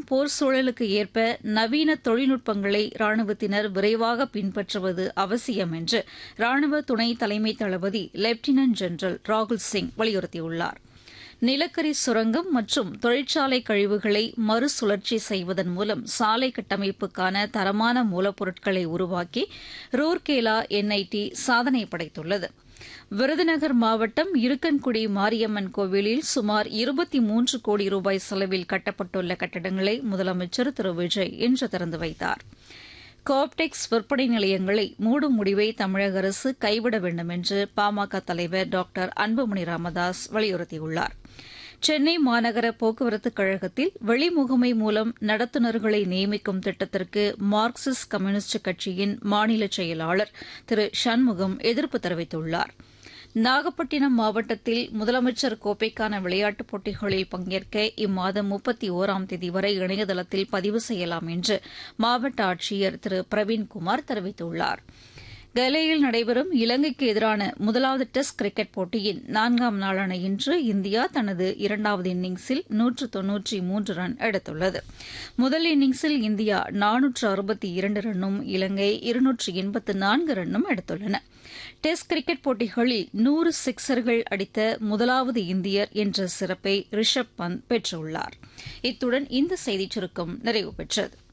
போர் சூழலுக்கு ஏற்ப நவீன தொழில்நுட்பங்களை ராணுவத்தினர் விரைவாக பின்பற்றுவது அவசியம் என்று ராணுவ துணை தலைமை தளபதி லெப்டினன்ட் ஜெனரல் ராகுல் சிங் வலியுறுத்தியுள்ளார் நிலக்கரி சுரங்கம் மற்றும் தொழிற்சாலை கழிவுகளை மறுசுழற்சி செய்வதன் மூலம் சாலை கட்டமைப்புக்கான தரமான மூலப்பொருட்களை உருவாக்கி ரூர்கேலா என்ஐடி சாதனை படைத்துள்ளது விருதுநகர் மாவட்டம் இருக்கன்குடி மாரியம்மன் கோவிலில் சுமார் இருபத்தி மூன்று கோடி ரூபாய் செலவில் கட்டப்பட்டுள்ள கட்டடங்களை முதலமைச்சர் திரு விஜய் இன்று திறந்து வைத்தார் கோப்டெக்ஸ் விற்பனை நிலையங்களை மூடும் முடிவை தமிழக அரசு கைவிட வேண்டும் என்று பாமக தலைவர் டாக்டர் அன்புமணி ராமதாஸ் வலியுறுத்தியுள்ளார் சென்னை மாநகர போக்குவரத்துக் கழகத்தில் வெளிமுகமை மூலம் நடத்துனர்களை நியமிக்கும் திட்டத்திற்கு மார்க்சிஸ்ட் கம்யூனிஸ்ட் கட்சியின் மாநில செயலாளர் திரு சண்முகம் எதிர்ப்பு தெரிவித்துள்ளார் நாகப்பட்டினம் மாவட்டத்தில் முதலமைச்சர் கோப்பைக்கான விளையாட்டுப் போட்டிகளில் பங்கேற்க இம்மாதம் முப்பத்தி ஓராம் தேதி வரை இணையதளத்தில் பதிவு செய்யலாம் என்று மாவட்ட ஆட்சியர் திரு பிரவீன்குமார் தெரிவித்துள்ளார் கலேயில் நடைபெறும் இலங்கைக்கு எதிரான முதலாவது டெஸ்ட் கிரிக்கெட் போட்டியின் நான்காம் நாளான இன்று இந்தியா தனது இரண்டாவது இன்னிங்ஸில் நூற்று தொன்னூற்றி மூன்று ரன் எடுத்துள்ளது முதல் இன்னிங்ஸில் இந்தியா நானூற்று அறுபத்தி இரண்டு ரன்னும் இலங்கை இருநூற்று எண்பத்து நான்கு ரன்னும் எடுத்துள்ளன டெஸ்ட் கிரிக்கெட் போட்டிகளில் நூறு சிக்சர்கள் அடித்த முதலாவது இந்தியர் என்ற சிறப்பை ரிஷப் பந்த் பெற்றுள்ளார் இத்துடன் இந்த செய்திச் சுருக்கம் நிறைவு பெற்றது